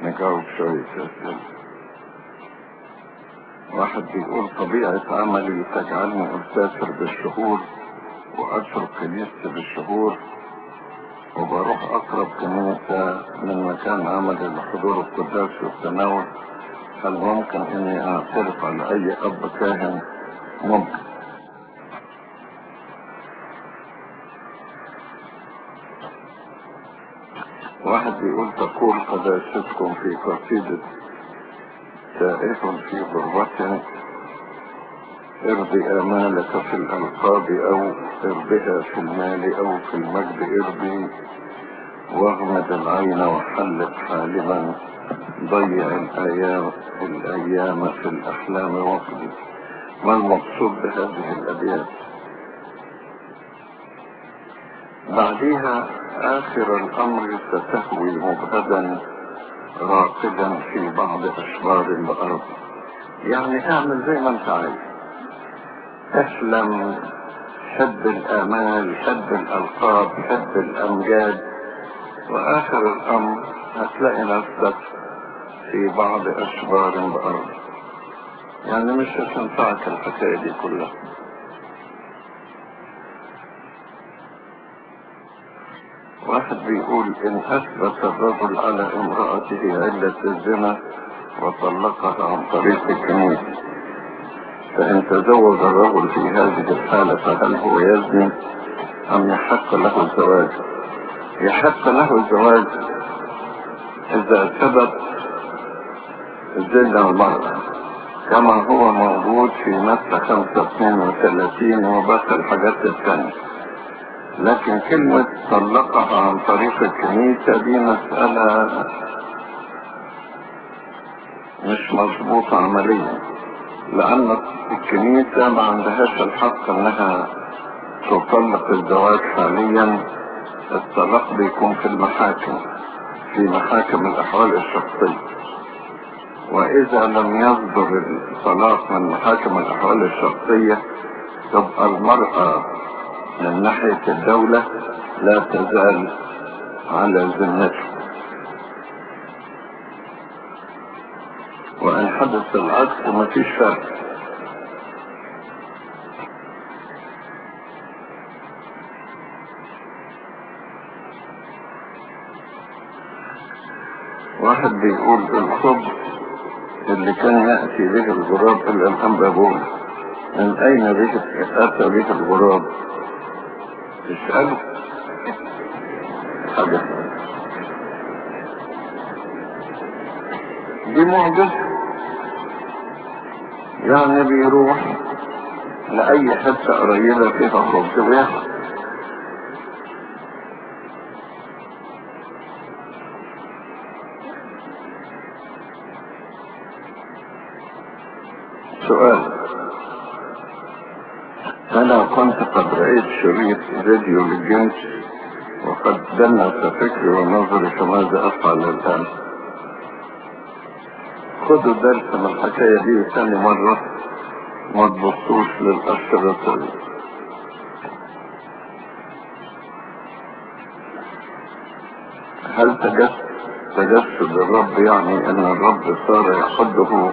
نجاوب شوية أسئلة واحد بيقول طبيعة عملي تجعلني أسافر بالشهور وأترك كنيستي بالشهور وبروح أقرب كنيسة من مكان عملي لحضور القداس والتناول هل ممكن إني أعترف على أي أب كاهن؟ ممكن واحد بيقول تقول قداستكم في قصيدة تائه في غربة ارضي آمالك في الألقاب أو ارضها في المال أو في المجد ارضي واغمد العين وحلق حالما ضيع الأيام الأيام في الأحلام وقدي ما المقصود بهذه الأبيات بعدها آخر الأمر ستهوي مبهدا راقدا في بعض أشبار الأرض يعني اعمل زي ما انت عايز احلم حب الآمال حب الألقاب حب الأمجاد وآخر الأمر هتلاقي نفسك في بعض أشبار الأرض يعني مش هتنفعك الحكاية دي كلها واحد بيقول إن أثبت الرجل على امرأته علة الزنا وطلقها عن طريق الكنيسة فإن تزوج الرجل في هذه الحالة فهل هو يزني أم يحق له الزواج؟ يحق له الزواج إذا ثبت زنا المرأة كما هو موجود في مادة 532 وباقي الحاجات الثانية لكن كلمة طلقها عن طريق الكنيسة دي مسألة مش مظبوطة عمليا لأن الكنيسة ما عندهاش الحق انها تطلق الزواج حاليا الطلاق بيكون في المحاكم في محاكم الأحوال الشخصية وإذا لم يصدر الطلاق من محاكم الأحوال الشخصية تبقى المرأة من ناحية الدولة لا تزال على ذمته وإن حدث العكس مفيش فرق واحد بيقول الخبز اللي كان يأتي به الغراب إلى الأنبابون من أين به أتى به الغراب اسأله حاجة دي معجزة يعني بيروح لأي حتة قريبة فيها خبز وياخد سؤال أنا كنت قد رأيت شريط فيديو للجنس وقد دنس فكري ونظري فماذا أفعل الآن خدوا درس من الحكاية دي ثاني مرة ما تبصوش للأشرطة دي هل تجسد تجسد الرب يعني ان الرب صار يحده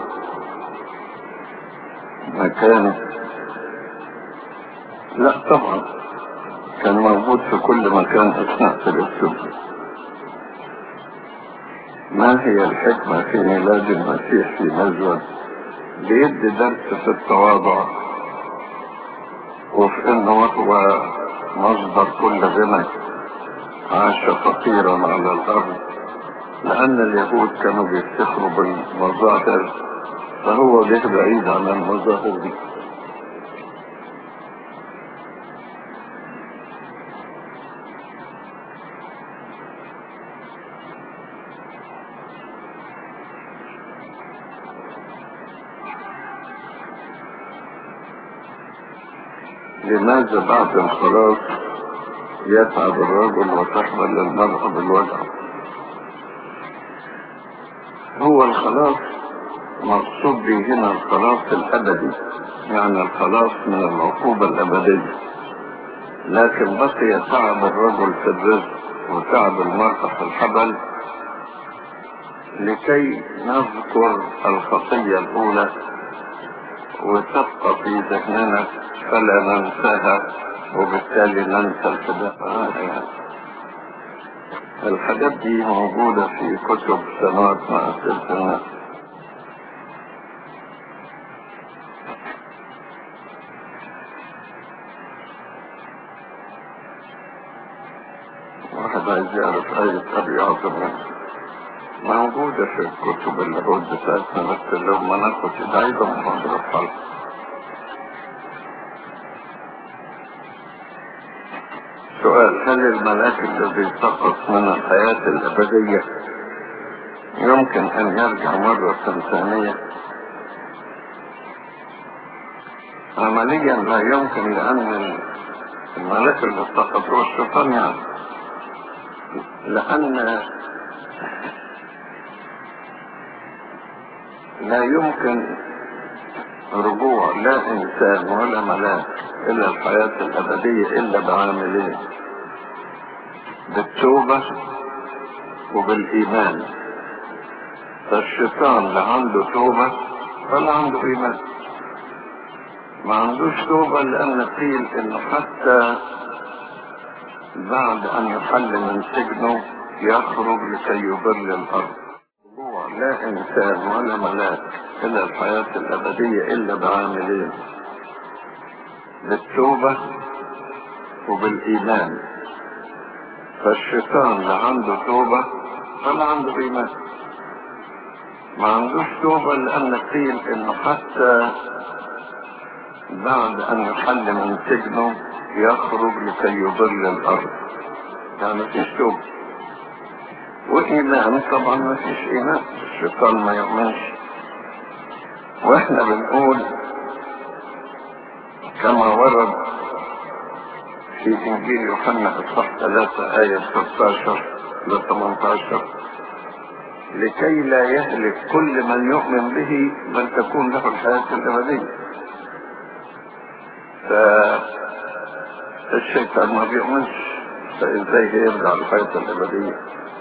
مكانه لا طبعا كان موجود في كل مكان اثناء تجسده ما هي الحكمة في ميلاد المسيح في مزود بيدي درس في التواضع وفي انه هو مصدر كل غنى عاش فقيرا على الارض لان اليهود كانوا بيفتخروا بالمظاهر فهو جه بعيد عن المظاهر دي لماذا بعد الخلاص يتعب الرجل وتحمل المرأة بالوجع هو الخلاص مقصود به هنا الخلاص الأبدي يعني الخلاص من العقوبة الأبدية لكن بقي تعب الرجل في الرزق وتعب المرأة في الحبل لكي نذكر الخطية الأولى وتبقى في ذهننا فلا ننساها وبالتالي ننسى الفداء عنها الحاجات دي موجودة في كتب سنوات مع السلسلة واحد عايز يعرف آية أبي عاصم موجودة في الكتب اللاهوت بتاعتنا بس لو ما ناخد ده عايزة محاضرة حلقة سؤال هل الملاك الذي سقط من الحياة الأبدية يمكن أن يرجع مرة ثانية؟ عمليا لا يمكن لأن الملاك اللي سقط هو الشيطان يعني لأن لا يمكن رجوع لا إنسان ولا ملاك إلى الحياة الأبدية إلا بعاملين بالتوبة وبالإيمان فالشيطان لا عنده توبة ولا عنده إيمان ما عندوش توبة لأن قيل إنه حتى بعد أن يحل من سجنه يخرج لكي يضل الأرض هو لا إنسان ولا ملاك إلى الحياة الأبدية إلا بعاملين بالتوبة وبالإيمان فالشيطان لا عنده توبة ولا عنده إيمان ما عندوش توبة لأن قيل إنه حتى بعد أن يحل من سجنه يخرج لكي يضل الأرض يعني مفيش توبة وإيمان طبعا مفيش إيمان الشيطان ما يؤمنش وإحنا بنقول كما ورد في إنجيل يوحنا إصحاح 3 آية 16 ل 18 لكي لا يهلك كل من يؤمن به بل تكون له الحياة الأبدية فالشيطان ما بيؤمنش فإزاي هيرجع للحياة الأبدية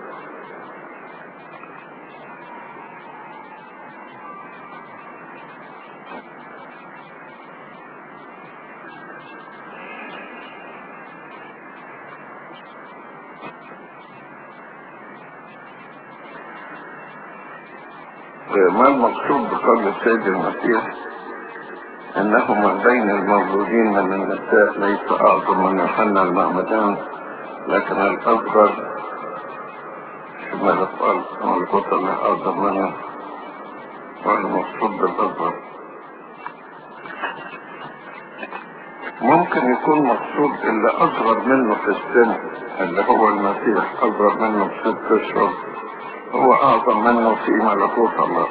ما المقصود بقول السيد المسيح انه من بين المولودين من النساء ليس اعظم من يوحنا المعمدان لكن الاصغر كما يقال ملكوت الله اعظم منه والمقصود بالاصغر ممكن يكون مقصود اللي اصغر منه في السن اللي هو المسيح اصغر منه بست اشهر هو اعظم منه في ملكوت الله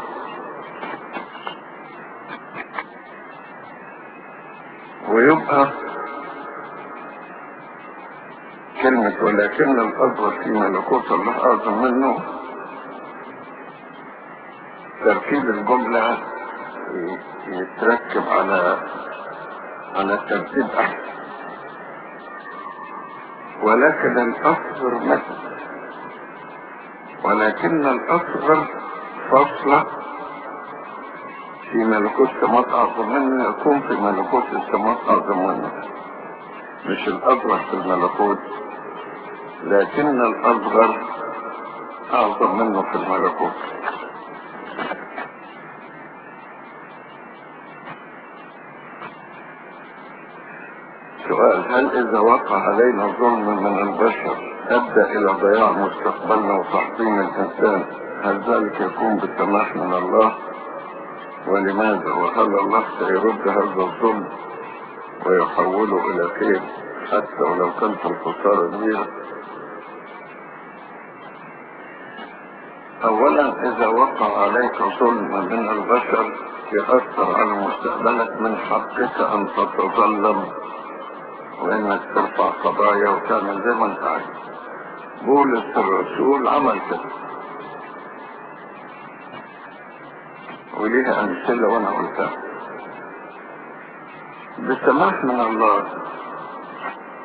ويبقى كلمة ولكن الأصغر في ملكوت الله أعظم منه تركيب الجملة يتركب على على ترتيب أحسن ولكن الأصغر مثل ولكن الأصغر فصلة في ملكوت السماوات أعظم منه يكون في ملكوت السماوات أعظم منه مش الأصغر في الملكوت لكن الأصغر أعظم منه في الملكوت سؤال هل إذا وقع علينا ظلم من البشر أدى إلى ضياع مستقبلنا وتحطيم الإنسان هل ذلك يكون بالسماح من الله ولماذا وهل الله سيرد هذا الظلم ويحوله إلى خير حتى ولو كانت الخسارة كبيرة أولا إذا وقع عليك ظلم من البشر يأثر على مستقبلك من حقك أن تتظلم وإنك ترفع قضايا وتعمل زي ما أنت عايز بولس الرسول عمل كده وليها أمثلة وأنا قلتها بسماح من الله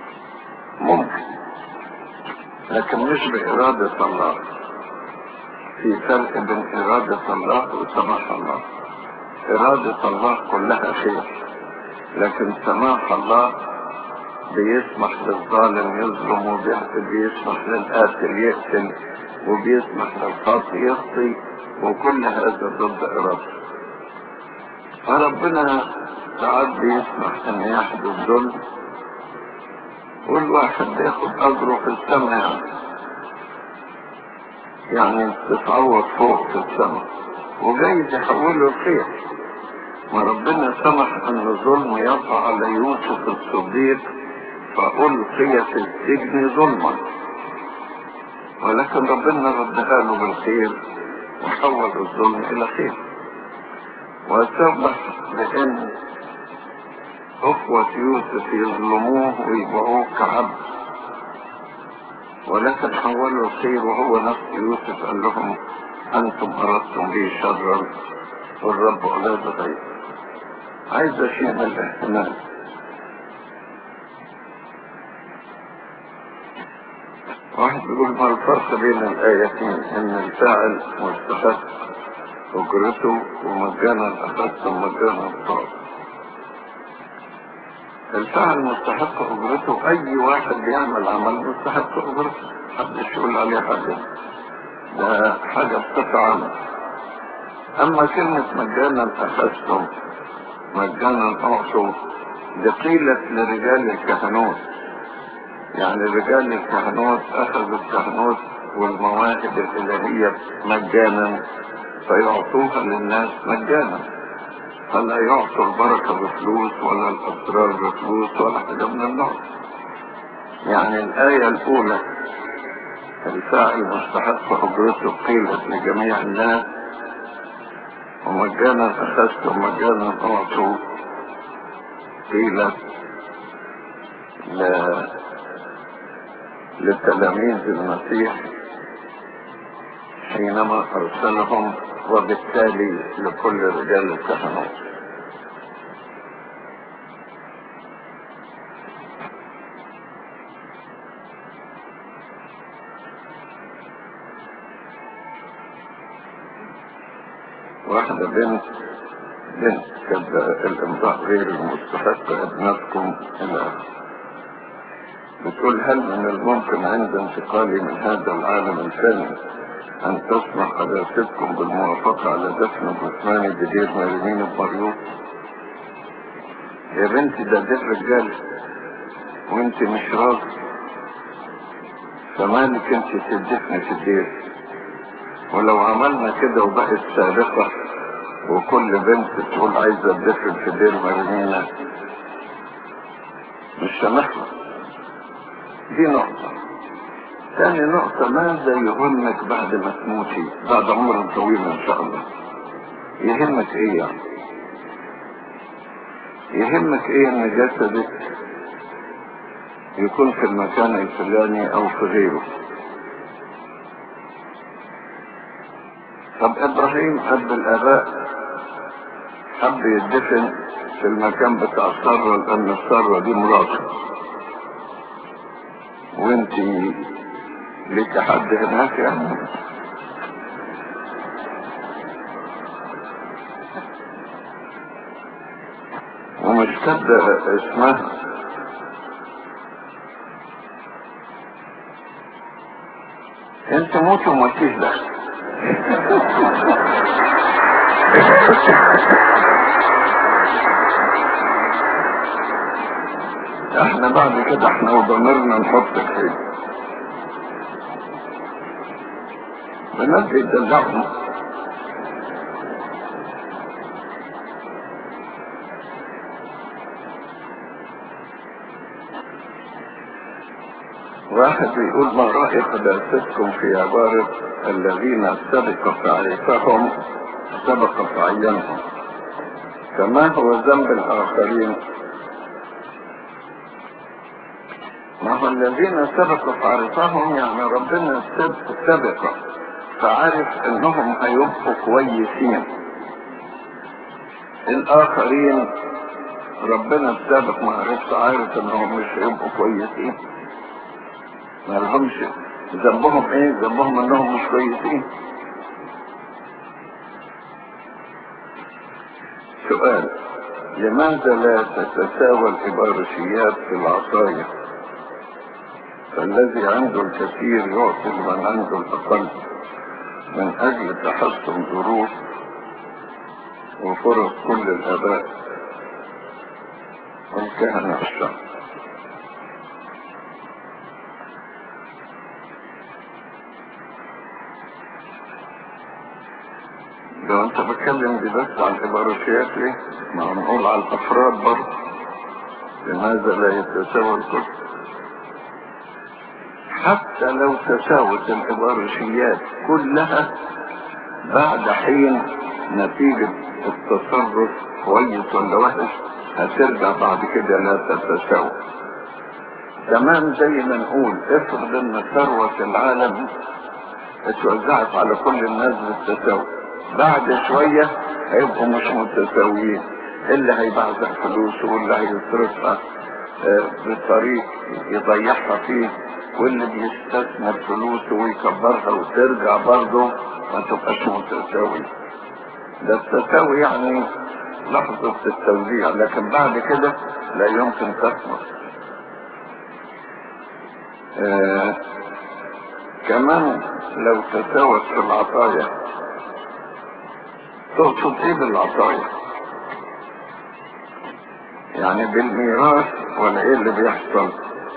ممكن لكن مش بإرادة الله في فرق بين إرادة الله وسماح الله إرادة الله كلها خير لكن سماح الله بيسمح للظالم يظلم وبيسمح للقاتل يقتل وبيسمح للخاطئ يخطي وكل هذا ضد إرادته فربنا ساعات بيسمح ان يحدث ظلم والواحد بياخد اجره في السماء يعني يعني تتعوض فوق في السماء وجايز يحوله الخير ما ربنا سمح ان الظلم يقع على يوسف الصديق فألقي في السجن ظلما ولكن ربنا ردها له بالخير وحول الظلم الى خير وسبح بان اخوة يوسف يظلموه ويبيعوه كعبد ولكن حولوا الخير وهو نفس يوسف قال لهم انتم اردتم لي شرا والرب على غير عايز شيء من الاهتمام واحد بيقول ما الفرق بين الايتين ان الفاعل مستحق اجرته ومجانا اخذته مجانا طاب الفاعل مستحق اجرته اي واحد بيعمل عمل مستحق اجرته محدش يقول عليه حاجه ده حاجه بصفه عامه اما كلمه مجانا اخذتم مجانا اعطوا دي قيلت لرجال الكهنوت يعني رجال الكهنوت اخذوا الكهنوت والمواهب الالهيه مجانا فيعطوها للناس مجانا فلا يعطوا البركة بفلوس ولا الأسرار بفلوس ولا حاجة من النوع يعني الآية الأولى الفاعل مستحق أجرته قيلت لجميع الناس ومجانا أخذت ومجانا أعطوا قيلت ل... لتلاميذ المسيح حينما أرسلهم وبالتالي لكل رجال الكهنوت واحدة بنت بنت كذا الامضاء غير المستحق ابنتكم الى آخره. بتقول هل من الممكن عند انتقالي من هذا العالم الفاني أن تسمح قداستكم بالموافقة على دفن جثماني بدير مريمين بمريوط يا بنتي ده دير رجال وانت مش راضي فمالك انت تدفن في الدير ولو عملنا كده وبقت سابقة وكل بنت تقول عايزة تدفن في دير مريمينة مش سامحنا دي نقطة ثاني نقطة ماذا يهمك بعد ما تموتي بعد عمر طويل ان شاء الله يهمك ايه يعني يهمك ايه ان جسدك يكون في المكان الفلاني او في غيره طب ابراهيم اب الاباء حب يدفن في المكان بتاع الثروة لان الثروة دي مراته وانتي ليك حد هناك يعني ومش كده اسمها انت موت ومالكيش دخل احنا بعد كده احنا وضميرنا نحطك فيه الناس بيتدلعوا واحد بيقول ما رأي قداستكم في عبارة الذين سبق فعرفهم سبق فعينهم فما هو ذنب الآخرين ما هو الذين سبق فعرفهم يعني ربنا سبق, سبق فعارف انهم هيبقوا كويسين الاخرين ربنا بسابق ما عرفش عارف انهم مش هيبقوا كويسين ما لهمش ذنبهم ايه ذنبهم انهم مش كويسين سؤال لماذا لا تتساوى الإبارشيات في العطايا فالذي عنده الكثير يعطي لمن عنده الأقل من أجل تحسن ظروف وفرص كل الآباء والكهنة الشعب لو انت بتكلم دي بس عن الإبارشيات ليه؟ ما هنقول على الأفراد برضه لماذا لا يتساوى الكل؟ حتى لو تساوت الإبارشيات كلها بعد حين نتيجة التصرف كويس ولا وحش هترجع بعد كده لا تتساوى تمام زي ما نقول افرض ان ثروة العالم اتوزعت على كل الناس بالتساوي بعد شوية هيبقوا مش متساويين اللي هيبعزق فلوسه واللي هيصرفها آه، بطريق يضيعها فيه واللي بيستثمر فلوسه ويكبرها وترجع برضه ما تبقاش متساوي ده التساوي يعني لحظة التوزيع لكن بعد كده لا يمكن تثمر آه كمان لو تساوت في العطايا تقصد ايه بالعطايا يعني بالميراث ولا ايه اللي بيحصل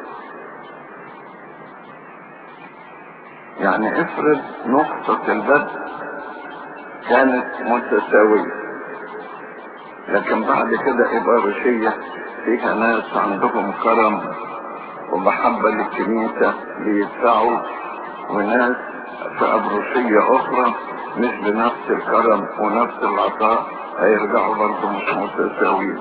يعني افرض نقطة البدء كانت متساوية لكن بعد كده إبارشية فيها ناس عندهم كرم ومحبة للكنيسة بيدفعوا وناس في أبروشية أخرى مش بنفس الكرم ونفس العطاء هيرجعوا برضه مش متساويين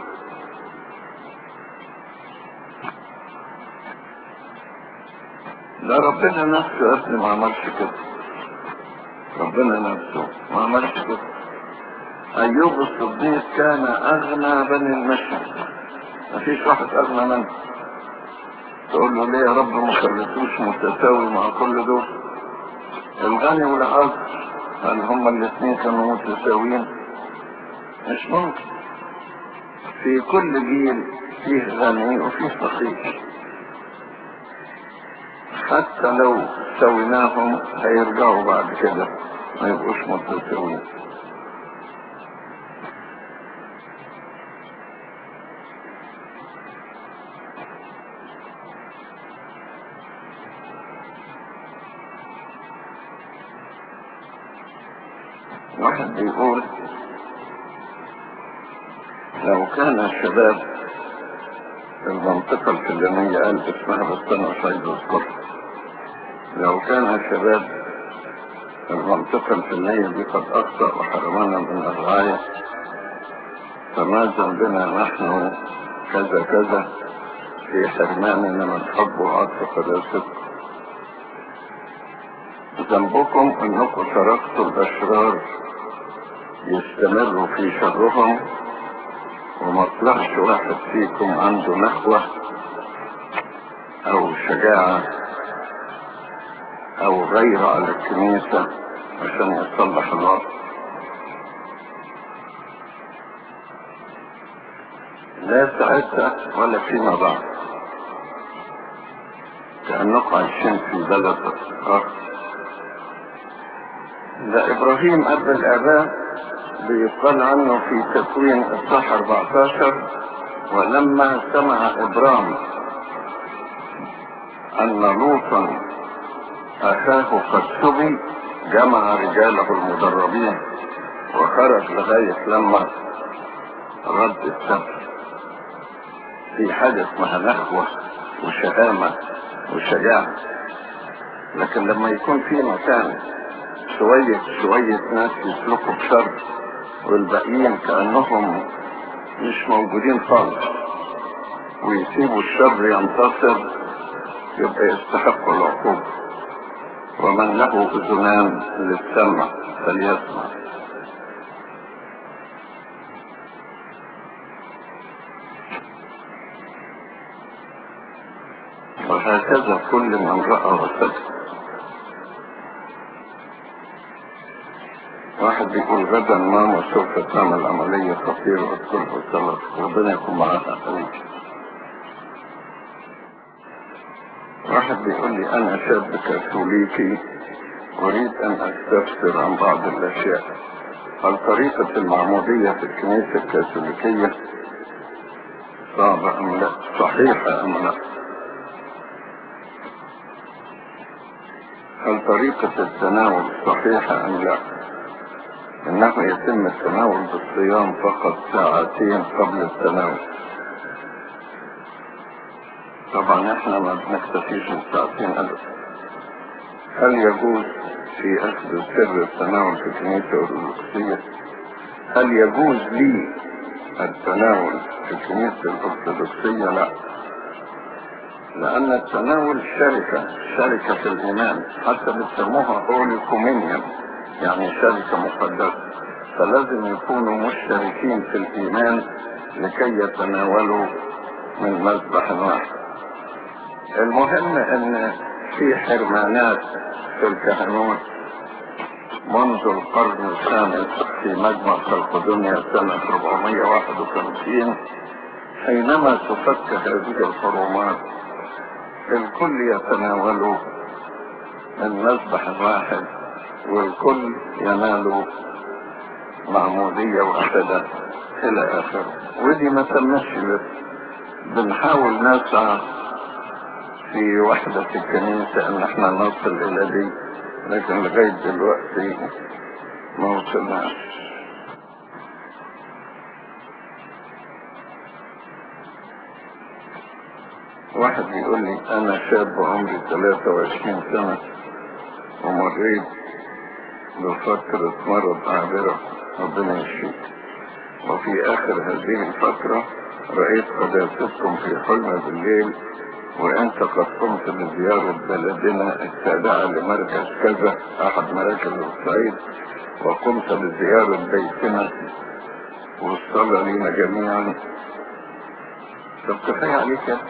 ده ربنا نفسه يا ابني ما عملش كده ربنا نفسه ما عملش كده ايوب الصديق كان اغنى بني المشهد مفيش واحد اغنى منه تقول له ليه يا رب ما خليتوش متساوي مع كل دول الغني والعاصر هل هما الاثنين كانوا متساويين مش ممكن في كل جيل فيه غني وفيه فقير حتى لو سويناهم هيرجعوا بعد كده ما يبقوش متساويين واحد بيقول لو كان الشباب في المنطقة الفلانية قال اسمها بس أنا مش عايز أذكرها لو كان الشباب في المنطقة الفلانية دي قد أخطأ وحرمنا من الرعاية فما ذنبنا نحن كذا كذا في حرماننا من حب وعطف قداستكم ذنبكم انكم تركتوا الاشرار يستمروا في شرهم وما طلعش واحد فيكم عنده نخوة او شجاعة او غيرة على الكنيسة عشان يصلح الوضع لا ساعتها ولا فيما بعد كأنكم عايشين في بلد آخر ده إبراهيم أب الآباء بيقال عنه في تكوين الصح 14 ولما سمع إبرام أن لوطا أخاه قد سبي جمع رجاله المدربين وخرج لغاية لما رد السبت في حاجة اسمها نخوة وشهامة وشجاعة لكن لما يكون في مكان شوية شوية ناس يسلكوا بشر والباقيين كأنهم مش موجودين خالص ويسيبوا الشر ينتصر يبقى يستحقوا العقوبة ومن له أذنان للسمع فليسمع وهكذا كل من رأى وسكت واحد بيقول غدا ماما سوف تعمل عملية خطيرة وتدخل في الصلاة ربنا يكون معاها حبيبي واحد بيقول لي أنا شاب كاثوليكي أريد أن أستفسر عن بعض الأشياء هل طريقة المعمودية في الكنيسة الكاثوليكية صعبة أم لا صحيحة أم لا هل طريقة التناول صحيحة أم لا إنه يتم التناول بالصيام فقط ساعتين قبل التناول طبعا احنا ما بنكتفيش بساعتين أبدا هل يجوز في أخذ سر التناول في الكنيسة الأرثوذكسية هل يجوز لي التناول في الكنيسة الأرثوذكسية لا لأن التناول شركة شركة في الإيمان حتى بيسموها هولي كومينيون يعني شركة مقدسة فلازم يكونوا مشتركين في الإيمان لكي يتناولوا من مذبح واحد المهم ان في حرمانات في الكهنوت منذ القرن الخامس في مجمع خلقدنيا سنة 451 حينما تفك هذه الحرمات الكل يتناول من مذبح واحد والكل ينال معمودية واحدة إلى آخره ودي ما تمش بنحاول نسعى في وحدة الكنيسة ان احنا نصل الى دي لكن لغاية دلوقتي ما وصلناش واحد بيقول لي انا شاب عمري 23 سنة ومريت بفترة مرض عابرة ربنا يشفيك وفي اخر هذه الفترة رأيت قداستكم في حلم بالليل وانت قد قمت بزيارة بلدنا التابعة لمركز كذا احد مراكز الصعيد وقمت بزيارة بيتنا والصلاة لنا جميعا طب كفاية عليك يا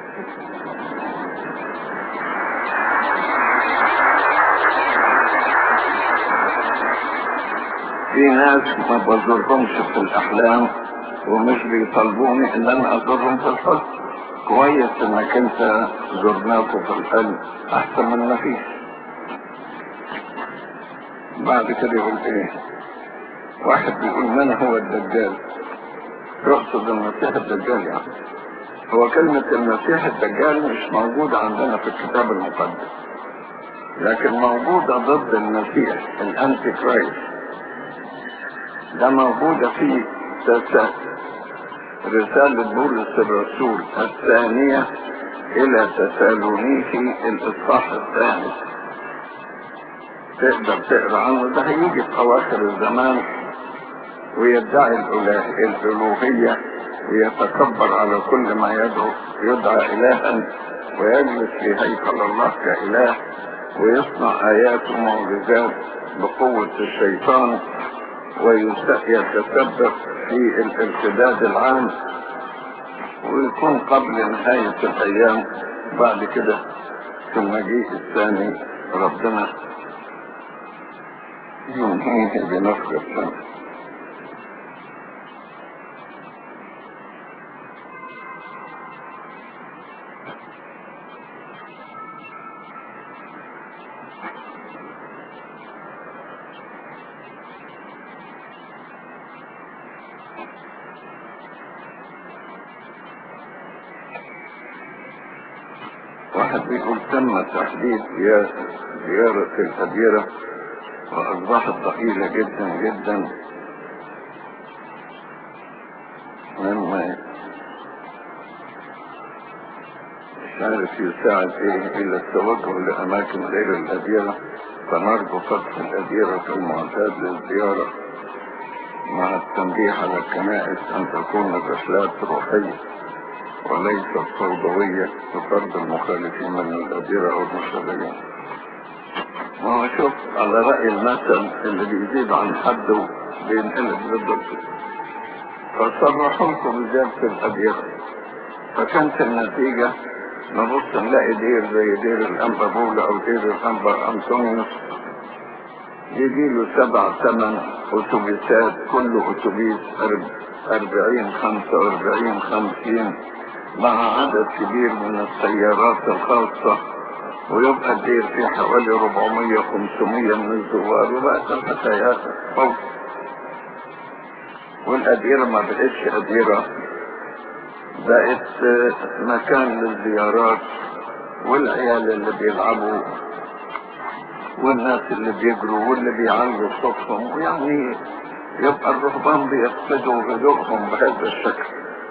في ناس ما بزورهمش في الاحلام ومش بيطلبوني ان انا ازورهم في الحلم كويس انك انت زرناكم في الحلم احسن من ما فيش بعد كده يقول ايه واحد بيقول من هو الدجال يقصد المسيح الدجال يعني هو كلمة المسيح الدجال مش موجودة عندنا في الكتاب المقدس لكن موجودة ضد المسيح الانتي كرايست ده موجودة في رسالة بولس الرسول الثانية إلى تسالونيكي الإصحاح الثاني تقدر تقرا عنه ده هيجي في أواخر الزمان ويدعي الألوهية ويتكبر على كل ما يدعو يدعى إلها ويجلس في هيكل الله كإله ويصنع آيات ومعجزات بقوة الشيطان ويتسبب في الارتداد العام ويكون قبل نهاية الأيام بعد كده في المجيء الثاني ربنا ينهيه بنفخ السنة واحد بيقول تم تحديد زيارة الأديرة وأصبحت ضئيلة جدا جدا مما مش عارف يساعد ايه إلا التوجه لأماكن غير الأديرة فنرجو فتح الأديرة كالمعتاد للزيارة مع التنبيه على الكنائس أن تكون الرحلات روحية وليست فوضوية بفرض المخالفين من الأديرة أو المشاغلين ما هو شوف على رأي المثل اللي بيزيد عن حده بينقلب ضد فصرحوا لكم بزيادة الأديرة فكانت النتيجة نبص نلاقي دير زي دير الأنبا بولا أو دير الأنبا أنطونيوس يجيله سبع ثمان اتوبيسات كل اتوبيس اربعين خمسة واربعين خمسين مع عدد كبير من السيارات الخاصة ويبقى الدير فيه حوالي 400 500 من الزوار وبقت الحكايات فوق والأديرة ما بقتش أديرة بقت مكان للزيارات والعيال اللي بيلعبوا والناس اللي بيجروا واللي بيعلوا صوتهم يعني يبقى الرهبان بيفقدوا هدوءهم بهذا الشكل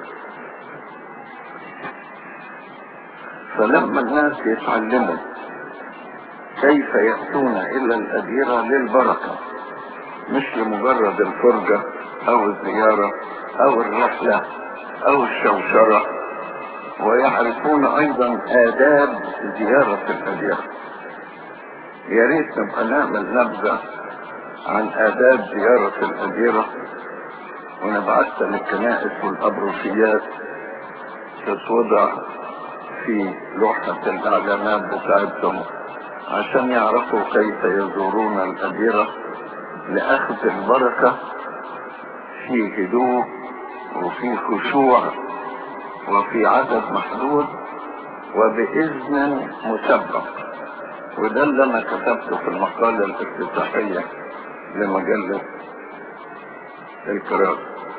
فلما الناس يتعلموا كيف يأتون إلى الأديرة للبركة مش لمجرد الفرجة أو الزيارة أو الرحلة أو الشوشرة ويعرفون أيضا آداب زيارة الأديرة يا ريت نبقى نعمل نبذة عن آداب زيارة الأديرة ونبعثها للكنائس والأبروشيات تتوضع في لوحة الإعلانات بتاعتهم عشان يعرفوا كيف يزورون الأديرة لأخذ البركة في هدوء وفي خشوع وفي عدد محدود وبإذن مسبق وده اللي أنا كتبته في المقالة الافتتاحية لمجلة القراءة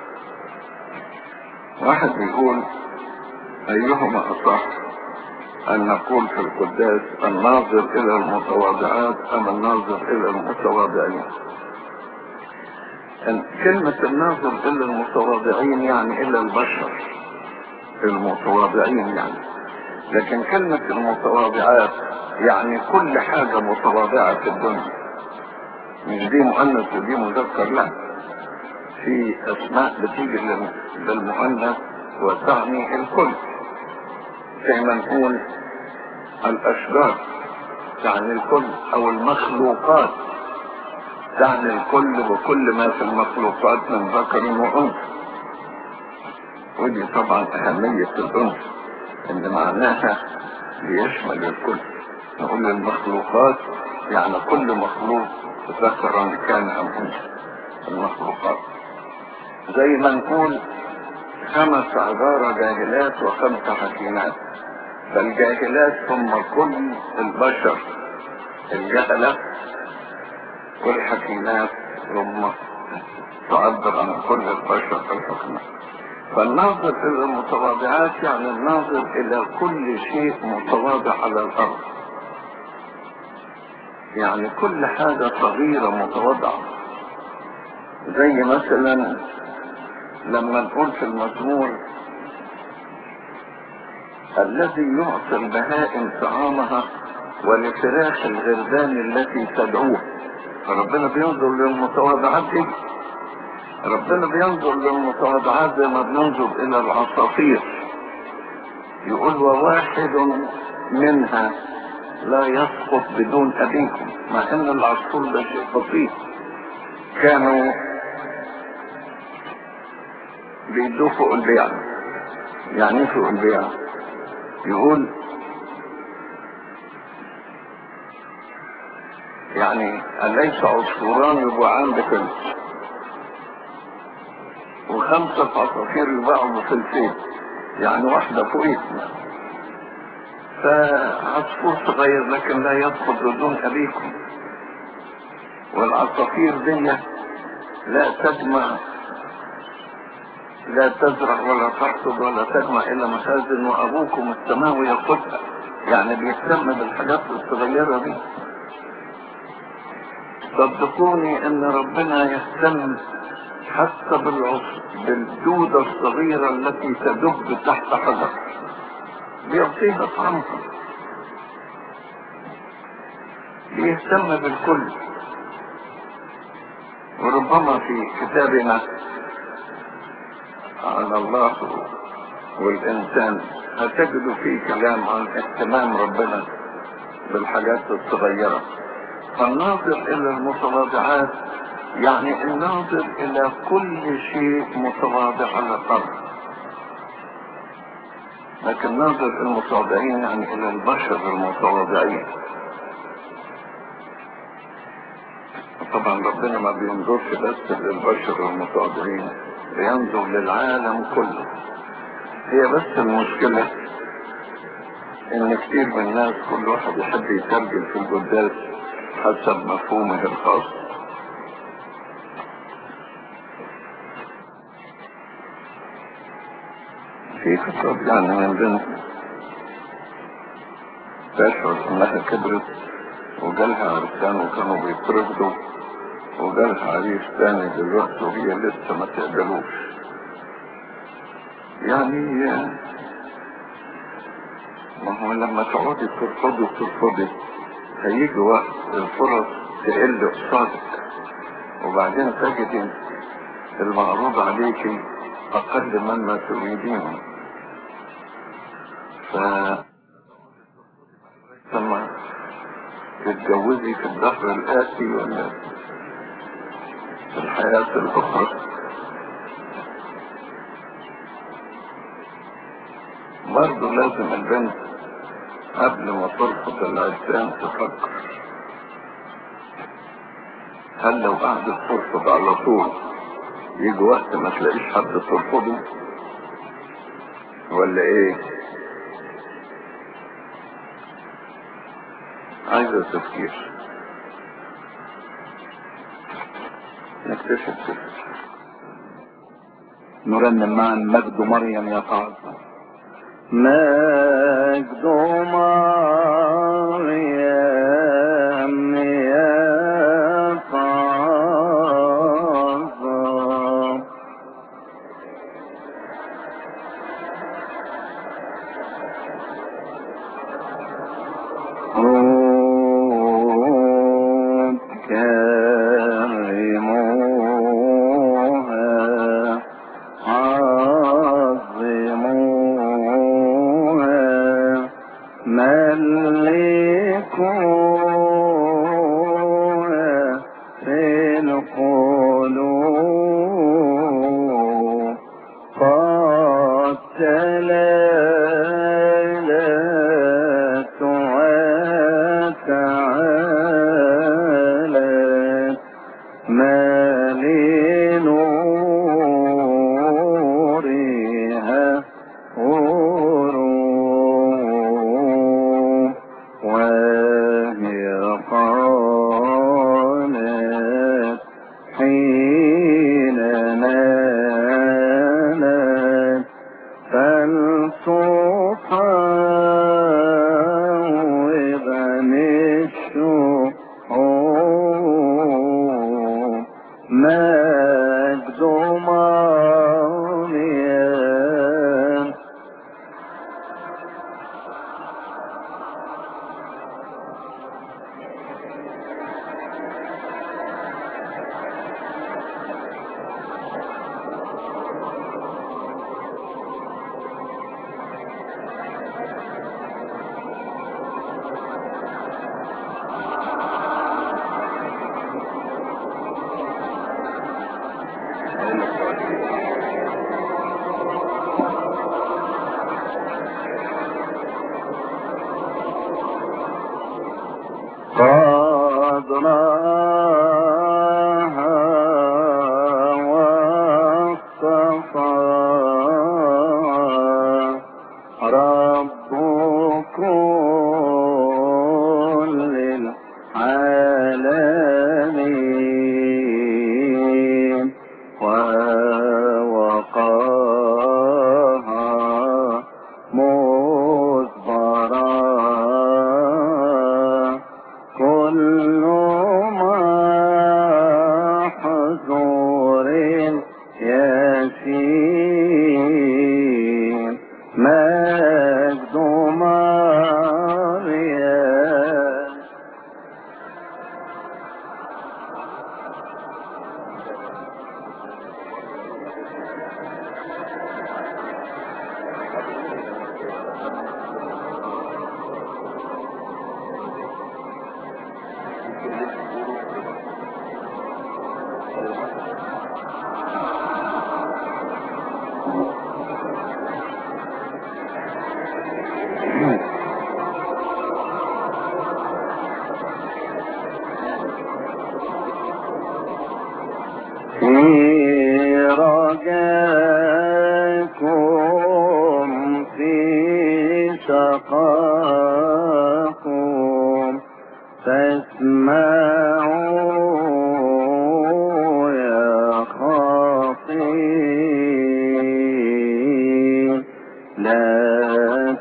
واحد بيقول أيهما أصح أن نقول في القداس الناظر إلى المتواضعات أم الناظر إلى المتواضعين كلمة الناظر إلى المتواضعين يعني إلى البشر المتواضعين يعني لكن كلمة المتواضعات يعني كل حاجة متواضعة في الدنيا مش دي مؤنث ودي مذكر لا في أسماء بتيجي للمؤنث وتعني الكل زي ما نقول الاشجار تعني الكل او المخلوقات تعني الكل وكل ما في المخلوقات من ذكر وانثى ودي طبعا اهمية الانثى ان معناها بيشمل الكل نقول المخلوقات يعني كل مخلوق ذكرا كان ام انثى المخلوقات زي ما نقول خمس عذارى جاهلات وخمس حكيمات فالجاهلات هم كل البشر الجهلة والحكيمات هم تعبر عن كل البشر الحكمة فالناظر إلى المتواضعات يعني الناظر إلى كل شيء متواضع على الأرض يعني كل حاجة صغيرة متواضعة زي مثلا لما نقول في المزمور الذي يعطي البهائم طعامها ولفراخ الغربان التي تدعوه فربنا بينظر للمتواضعات دي ربنا بينظر للمتواضعات زي ما بينظر الى العصافير يقول وواحد منها لا يسقط بدون ابيكم مع ان العصفور ده شيء بسيط كانوا بيدوه فوق البيع يعني ايه فوق البيع يقول يعني أليس عصفوران يبوعان بفلس وخمسة عصافير يباعوا بفلسين يعني واحدة فوقيتنا فعصفور صغير لكن لا يدخل بدون أبيكم والعصافير دي لا تجمع لا تزرع ولا تحصد ولا تجمع إلا مخازن وأبوكم السماوي يقصها يعني بيهتم بالحاجات الصغيرة دي صدقوني ان ربنا يهتم حتى بالعصر بالدودة الصغيرة التي تدب تحت حجر بيعطيها طعمها بيهتم بالكل وربما في كتابنا عن الله والإنسان هتجدوا فيه كلام عن اهتمام ربنا بالحاجات الصغيرة فالناظر إلى المتواضعات يعني الناظر إلى كل شيء متواضع على الأرض لكن ناظر المتواضعين يعني إلى البشر المتواضعين طب طبعا ربنا ما بينظرش بس للبشر المتواضعين بينظر للعالم كله هي بس المشكلة ان كتير من الناس كل واحد يحب يترجم في القداس حسب مفهومه الخاص في خطاب يعني من بنت تشعر انها كبرت وجالها عرسان وكانوا بيترفضوا وجالها عريس تاني دلوقتي وهي لسه ما تقبلوش يعني ما هو لما تقعدي ترفضي ترفضي هيجي وقت الفرص تقل قصادك وبعدين تجد المعروض عليك اقل مما تريدينه ف لما تتجوزي في الدهر الآتي ولا في الحياة الأخرى برضه لازم البنت قبل ما ترفض العرسان تفكر هل لو قعدت ترفض على طول يجي وقت ما تلاقيش حد ترفضه ولا ايه عايزة تفكير نكتشف كده نرنم معا مجد مريم يا تعظم مجد مريم يا تعظم رب كرموها عظموها ملكوها في القلوب قد تلالت وتعالت ما لنورها غروب وهي قالت حين نالت فلتصحوب عن الشعوب مجد مريم قد راها واصطفى رب كل العالمين ووقاها مصبرا كل محظور يسير مجد مريم في رجاكم في شقاكم فاسمعوا يا خاطئين لا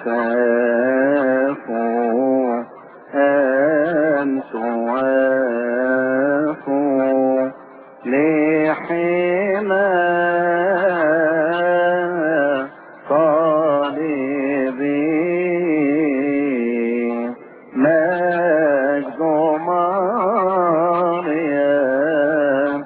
تخافوا أن توافوا لحما طالبين مجد مريم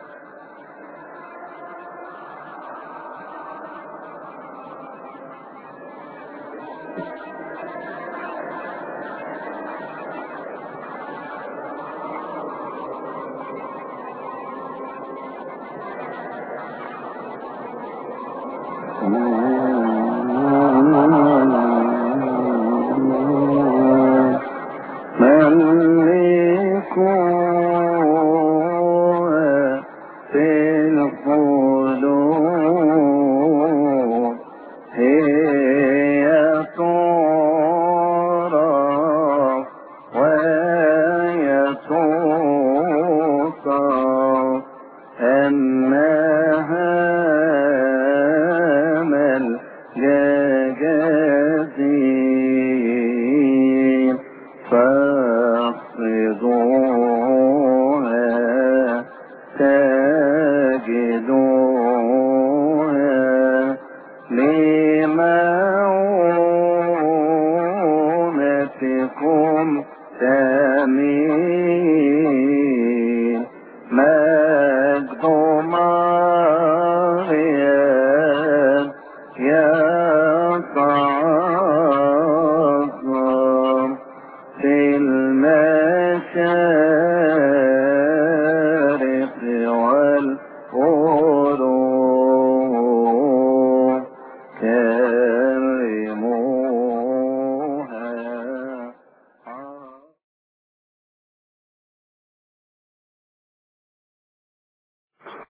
ملكوا في القلوب هي تعرف وهي توصف أنها ملجأ فاقصدوها تجدوها